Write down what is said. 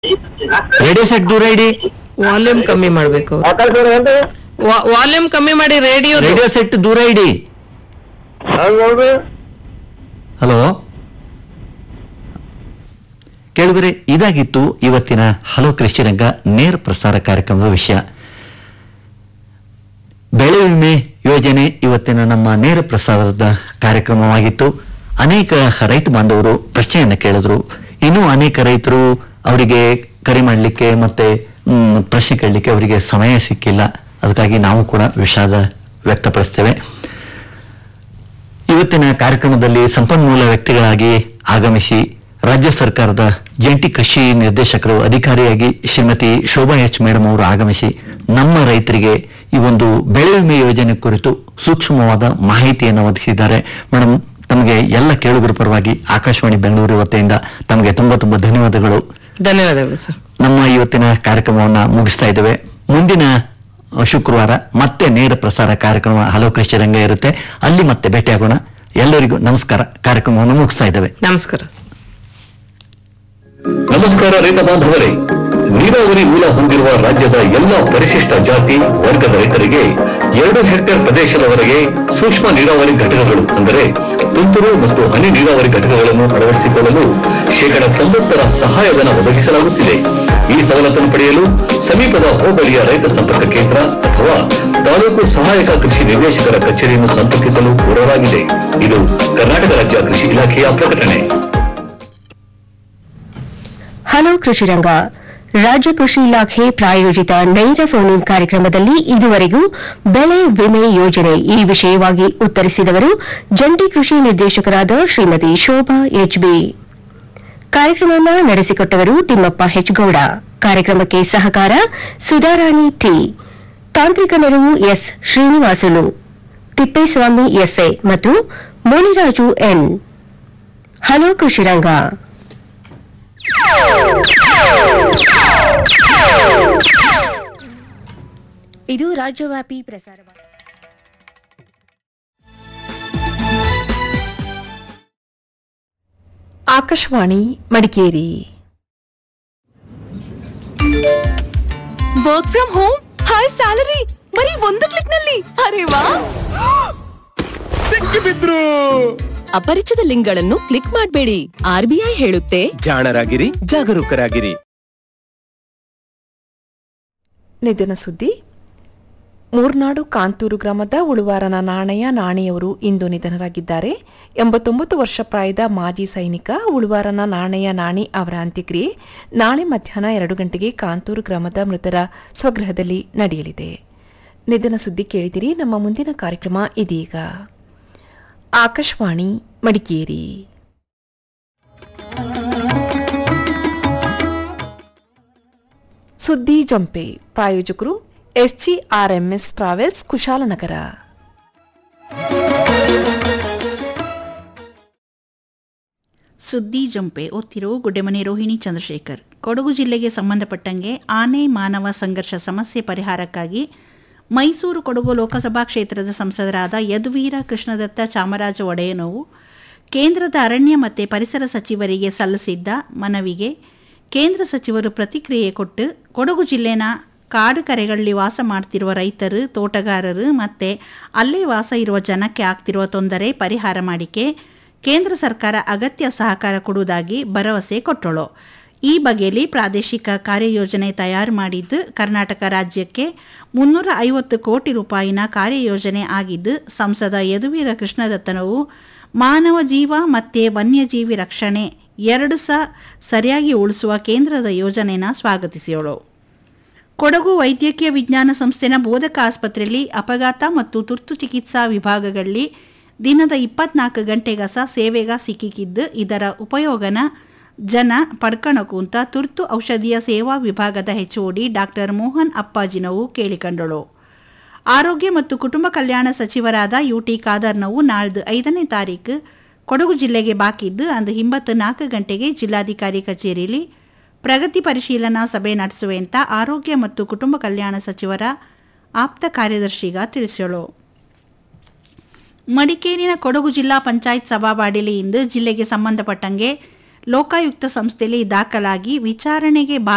radio set ದೂರ ಇಡಿ volume ಕಮ್ಮಿ ಮಾಡ್ಬೇಕು ಆಕಾಶವಾಣಿ ಏನ್ರಿ ವಾಲ್ಯೂಮ್ ಕಮ್ಮಿ ಮಾಡಿ ರೇಡಿಯೋ ರೇಡಿಯೋ ಸೆಟ್ ದೂರ ಇಡಿ ಹಂಗ ನೋಡ್ರಿ ಹಲೋ ಕೇಳಿದ್ರೆ ಇದಾಗಿತ್ತು ಇವತ್ತಿನ ಹಲೋ ಕೃಷಿ ರಂಗ ನೇರ ಪ್ರಸಾರ ಕಾರ್ಯಕ್ರಮದ ವಿಷಯ ಬೆಳೆ ವಿಮೆ ಯೋಜನೆ ಇವತ್ತಿನ ನಮ್ಮ ನೇರ ಪ್ರಸಾರದ ಕಾರ್ಯಕ್ರಮವಾಗಿತ್ತು ಅನೇಕ ರೈತ ಬಾಂಧವರು ಪ್ರಶ್ನೆಯನ್ನ ಕೇಳಿದ್ರು ಇನ್ನೂ ಅನೇಕ ರೈತರು ಅವರಿಗೆ ಕರೆ ಮಾಡಲಿಕ್ಕೆ ಮತ್ತೆ ಮ್, ಪ್ರಶ್ನೆ ಕೇಳಲಿಕ್ಕೆ ಅವರಿಗೆ ಸಮಯ ಸಿಕ್ಕಿಲ್ಲ ಅದಕ್ಕಾಗಿ ನಾವು ಕೂಡ ವಿಷಾದ ವ್ಯಕ್ತಪಡಿಸ್ತೇವೆ ಇವತ್ತಿನ ಕಾರ್ಯಕ್ರಮದಲ್ಲಿ ಸಂಪನ್ಮೂಲ ವ್ಯಕ್ತಿಗಳಾಗಿ ಆಗಮಿಸಿ ರಾಜ್ಯ ಸರ್ಕಾರದ ಜಂಟಿ ಕೃಷಿ ನಿರ್ದೇಶಕರು ಅಧಿಕಾರಿಯಾಗಿ ಶ್ರೀಮತಿ ಶೋಭಾ ಎಚ್ ಮೇಡಮ್ ಅವರು ಆಗಮಿಸಿ ನಮ್ಮ ರೈತರಿಗೆ ಈ ಒಂದು ಬೆಳೆ ವಿಮೆ ಯೋಜನೆ ಕುರಿತು ಸೂಕ್ಷ್ಮವಾದ ಮಾಹಿತಿಯನ್ನು ಒದಗಿಸಿದ್ದಾರೆ ಮೇಡಮ್ ತಮಗೆ ಎಲ್ಲ ಕೇಳುಗರ ಪರವಾಗಿ ಆಕಾಶವಾಣಿ ಬೆಂಗಳೂರು ವತಿಯಿಂದ ತಮಗೆ ತುಂಬಾ ತುಂಬಾ ಧನ್ಯವಾದಗಳು ಧನ್ಯವಾದಗಳು ಸರ್ ನಮ್ಮ ಇವತ್ತಿನ ಕಾರ್ಯಕ್ರಮವನ್ನ ಮುಗಿಸ್ತಾ ಇದ್ದೇವೆ ಮುಂದಿನ ಅಹ್, ಶುಕ್ರವಾರ ಮತ್ತೆ ನೇರ ಪ್ರಸಾರ ಕಾರ್ಯಕ್ರಮ ಹಲವು ಕೃಷಿ ರಂಗ ಇರುತ್ತೆ ಅಲ್ಲಿ ಮತ್ತೆ ಭೇಟಿಯಾಗೋಣ ಎಲ್ಲರಿಗೂ ನಮಸ್ಕಾರ ಕಾರ್ಯಕ್ರಮವನ್ನು ಮುಗಿಸ್ತಾ ಇದ್ದೇವೆ ನಮಸ್ಕಾರ ನಮಸ್ಕಾರ ರೈತ ಬಾಂಧವರೇ ನೀರಾವರಿ ಮೂಲ ಹೊಂದಿರುವ ರಾಜ್ಯದ ಎಲ್ಲ ಪರಿಶಿಷ್ಟ ಜಾತಿ ವರ್ಗದ ರೈತರಿಗೆ ಎರಡು ಹೆಕ್ಟೇರ್ ಪ್ರದೇಶದವರೆಗೆ ಸೂಕ್ಷ್ಮ ನೀರಾವರಿ ಘಟಕಗಳು ಅಂದರೆ ತುಂತುರು ಮತ್ತು ಹನಿ ನೀರಾವರಿ ಘಟಕಗಳನ್ನು ಅಳವಡಿಸಿಕೊಳ್ಳಲು ಶೇಕಡ ತೊಂಬತ್ತರ ಸಹಾಯಧನ ಒದಗಿಸಲಾಗುತ್ತಿದೆ ಈ ಸವಲತ್ತನ್ನು ಪಡೆಯಲು ಸಮೀಪದ ಹೋಬಳಿಯ ರೈತ ಸಂಪರ್ಕ ಕೇಂದ್ರ ಅಥವಾ ತಾಲೂಕು ಸಹಾಯಕ ಕೃಷಿ ನಿರ್ದೇಶಕರ ಕಚೇರಿಯನ್ನು ಸಂಪರ್ಕಿಸಲು ಕೋರಲಾಗಿದೆ ಇದು ಕರ್ನಾಟಕ ರಾಜ್ಯ ಕೃಷಿ ಇಲಾಖೆಯ ಪ್ರಕಟಣೆ ಹಲೋ ಕೃಷಿ ರಂಗ ರಾಜ್ಯ ಕೃಷಿ ಇಲಾಖೆ ಪ್ರಾಯೋಜಿತ ನೇರ ಫೋನ್ ಕಾರ್ಯಕ್ರಮದಲ್ಲಿ ಇದುವರೆಗೂ ಬೆಳೆ ವಿಮೆ ಯೋಜನೆ ಈ ವಿಷಯವಾಗಿ ಉತ್ತರಿಸಿದವರು ಜಂಟಿ ಕೃಷಿ ನಿರ್ದೇಶಕರಾದ ಶ್ರೀಮತಿ ಶೋಭಾ ಎಚ್ಬಿ ಕಾರ್ಯಕ್ರಮವನ್ನು ನಡೆಸಿಕೊಟ್ಟವರು ತಿಮ್ಮಪ್ಪ ಹೆಚ್ಗೌಡ ಕಾರ್ಯಕ್ರಮಕ್ಕೆ ಸಹಕಾರ ಸುಧಾರಾಣಿ ಟಿ ತಾಂತ್ರಿಕ ನೆರವು ಎಸ್ ಶ್ರೀನಿವಾಸುಲು ತಿಪ್ಪೇಸ್ವಾಮಿ ಎಸ್ಎ ಮತ್ತು ಮುನಿರಾಜು ಎನ್ ಹಲೋ ಕೃಷಿ ರಂಗ ಇದು ರಾಜ್ಯವ್ಯಾಪಿ ಪ್ರಸಾರವಾಗಿದೆ Akashavani Madikeri work from home high salary ಬರೀ ಒಂದು ಕ್ಲಿಕ್ ನಲ್ಲಿ ಅರೆ ವಾ ಸಿಕ್ಕಿಬಿದ್ರು ಅಪರಿಚಿತ ಲಿಂಕ್ಗಳನ್ನು ಕ್ಲಿಕ್ ಮಾಡಬೇಡಿ ಆರ್ಬಿಐ ಹೇಳುತ್ತೆ ಜಾಣರಾಗಿರಿ ಜಾಗರೂಕರಾಗಿರಿ ನಿಧನ ಸುದ್ದಿ ಮೂರ್ನಾಡು ಕಾಂತೂರು ಗ್ರಾಮದ ಉಳುವಾರನ ನಾಣಯ್ಯ ನಾಣಿಯವರು ಇಂದು ನಿಧನರಾಗಿದ್ದಾರೆ ಎಂಬತ್ತೊಂಬತ್ತು ವರ್ಷ ಪ್ರಾಯದ ಮಾಜಿ ಸೈನಿಕ ಉಳುವಾರನ ನಾಣಯ್ಯ ನಾಣಿ ಅವರ ಅಂತ್ಯಕ್ರಿಯೆ ನಾಳೆ ಮಧ್ಯಾಹ್ನ ಎರಡು ಗಂಟೆಗೆ ಕಾಂತೂರು ಗ್ರಾಮದ ಮೃತರ ಸ್ವಗೃಹದಲ್ಲಿ ನಡೆಯಲಿದೆ ನಿಧನ ಸುದ್ದಿ ಕೇಳಿದಿರಿ ನಮ್ಮ ಮುಂದಿನ ಕಾರ್ಯಕ್ರಮ ಇದೀಗ ಆಕಾಶವಾಣಿ ಮಡಿಕೇರಿ ಸುದ್ದಿ ಜಂಪೆ ಪ್ರಾಯೋಜಕರು ಎಸ್ಜಿಆರ್ಎಂಎಸ್ ಟ್ರಾವೆಲ್ಸ್ ಕುಶಾಲನಗರ ಸುದ್ದಿ ಜಂಪೆ ಓದ್ತಿರೋ ಗುಡ್ಡೆಮನೆ ರೋಹಿಣಿ ಚಂದ್ರಶೇಖರ್ ಕೊಡಗು ಜಿಲ್ಲೆಗೆ ಸಂಬಂಧಪಟ್ಟಂಗೆ ಆನೆ ಮಾನವ ಸಂಘರ್ಷ ಸಮಸ್ಯೆ ಪರಿಹಾರಕ್ಕಾಗಿ ಮೈಸೂರು ಕೊಡಗು ಲೋಕಸಭಾ ಕ್ಷೇತ್ರದ ಸಂಸದರಾದ ಯದುವೀರ ಕೃಷ್ಣದತ್ತ ಚಾಮರಾಜ ಒಡೆಯನವು ಕೇಂದ್ರದ ಅರಣ್ಯ ಮತ್ತು ಪರಿಸರ ಸಚಿವರಿಗೆ ಸಲ್ಲಿಸಿದ್ದ ಮನವಿಗೆ ಕೇಂದ್ರ ಸಚಿವರು ಪ್ರತಿಕ್ರಿಯೆ ಕೊಟ್ಟು ಕೊಡಗು ಜಿಲ್ಲೆನ ಕಾಡು ಕರೆಗಳಲ್ಲಿ ವಾಸ ಮಾಡ್ತಿರುವ ರೈತರು ತೋಟಗಾರರು ಮತ್ತು ಅಲ್ಲೇ ವಾಸ ಇರುವ ಜನಕ್ಕೆ ಆಗ್ತಿರುವ ತೊಂದರೆ ಪರಿಹಾರ ಮಾಡಿಕೆ ಕೇಂದ್ರ ಸರ್ಕಾರ ಅಗತ್ಯ ಸಹಕಾರ ಕೊಡುವುದಾಗಿ ಭರವಸೆ ಕೊಟ್ಟಳು ಈ ಬಗೆಯಲ್ಲಿ ಪ್ರಾದೇಶಿಕ ಕಾರ್ಯಯೋಜನೆ ತಯಾರು ಮಾಡಿದ್ದು ಕರ್ನಾಟಕ ರಾಜ್ಯಕ್ಕೆ ಮುನ್ನೂರ ಐವತ್ತು ಕೋಟಿ ರೂಪಾಯಿನ ಕಾರ್ಯಯೋಜನೆ ಆಗಿದ್ದು ಸಂಸದ ಯದುವೀರ ಕೃಷ್ಣದತ್ತನವು ಮಾನವ ಜೀವ ಮತ್ತು ವನ್ಯಜೀವಿ ರಕ್ಷಣೆ ಎರಡು ಸಹ ಸರಿಯಾಗಿ ಉಳಿಸುವ ಕೇಂದ್ರದ ಯೋಜನೆನ ಸ್ವಾಗತಿಸಿದಳು ಕೊಡಗು ವೈದ್ಯಕೀಯ ವಿಜ್ಞಾನ ಸಂಸ್ಥೆನ ಬೋಧಕ ಆಸ್ಪತ್ರೆಯಲ್ಲಿ ಅಪಘಾತ ಮತ್ತು ತುರ್ತು ಚಿಕಿತ್ಸಾ ವಿಭಾಗಗಳಲ್ಲಿ ದಿನದ ಇಪ್ಪತ್ನಾಲ್ಕು ಗಂಟೆಗಸ ಸೇವೆಗ ಸಿಕ್ಕಿಕ್ಕಿದ್ದು ಇದರ ಉಪಯೋಗನ ಜನ ಪಡ್ಕಣಕುಂತ ತುರ್ತು ಔಷಧಿಯ ಸೇವಾ ವಿಭಾಗದ ಹೆಚ್ಚುವಡಿ ಡಾಕ್ಟರ್ ಮೋಹನ್ ಅಪ್ಪಾಜಿನವು ಕೇಳಿಕೊಂಡಳು ಆರೋಗ್ಯ ಮತ್ತು ಕುಟುಂಬ ಕಲ್ಯಾಣ ಸಚಿವರಾದ ಯುಟಿ ಖಾದರ್ನವು ನಾಳ್ದು ಐದನೇ ತಾರೀಕು ಕೊಡಗು ಜಿಲ್ಲೆಗೆ ಬಾಕಿದ್ದು ಅಂದು ಹಿಂಬತ್ತು ನಾಲ್ಕು ಗಂಟೆಗೆ ಜಿಲ್ಲಾಧಿಕಾರಿ ಕಚೇರಿಯಲ್ಲಿ ಪ್ರಗತಿ ಪರಿಶೀಲನಾ ಸಭೆ ನಡೆಸುವೆ ಅಂತ ಆರೋಗ್ಯ ಮತ್ತು ಕುಟುಂಬ ಕಲ್ಯಾಣ ಸಚಿವರ ಆಪ್ತ ಕಾರ್ಯದರ್ಶಿಗ ತಿಳಿಸಳು ಮಡಿಕೇರಿನ ಕೊಡಗು ಜಿಲ್ಲಾ ಪಂಚಾಯತ್ ಸಭಾವಾಡಿಲಿ ಇಂದು ಜಿಲ್ಲೆಗೆ ಸಂಬಂಧಪಟ್ಟಂಗೆ ಲೋಕಾಯುಕ್ತ ಸಂಸ್ಥೆಯಲ್ಲಿ ದಾಖಲಾಗಿ ವಿಚಾರಣೆಗೆ ಬಾ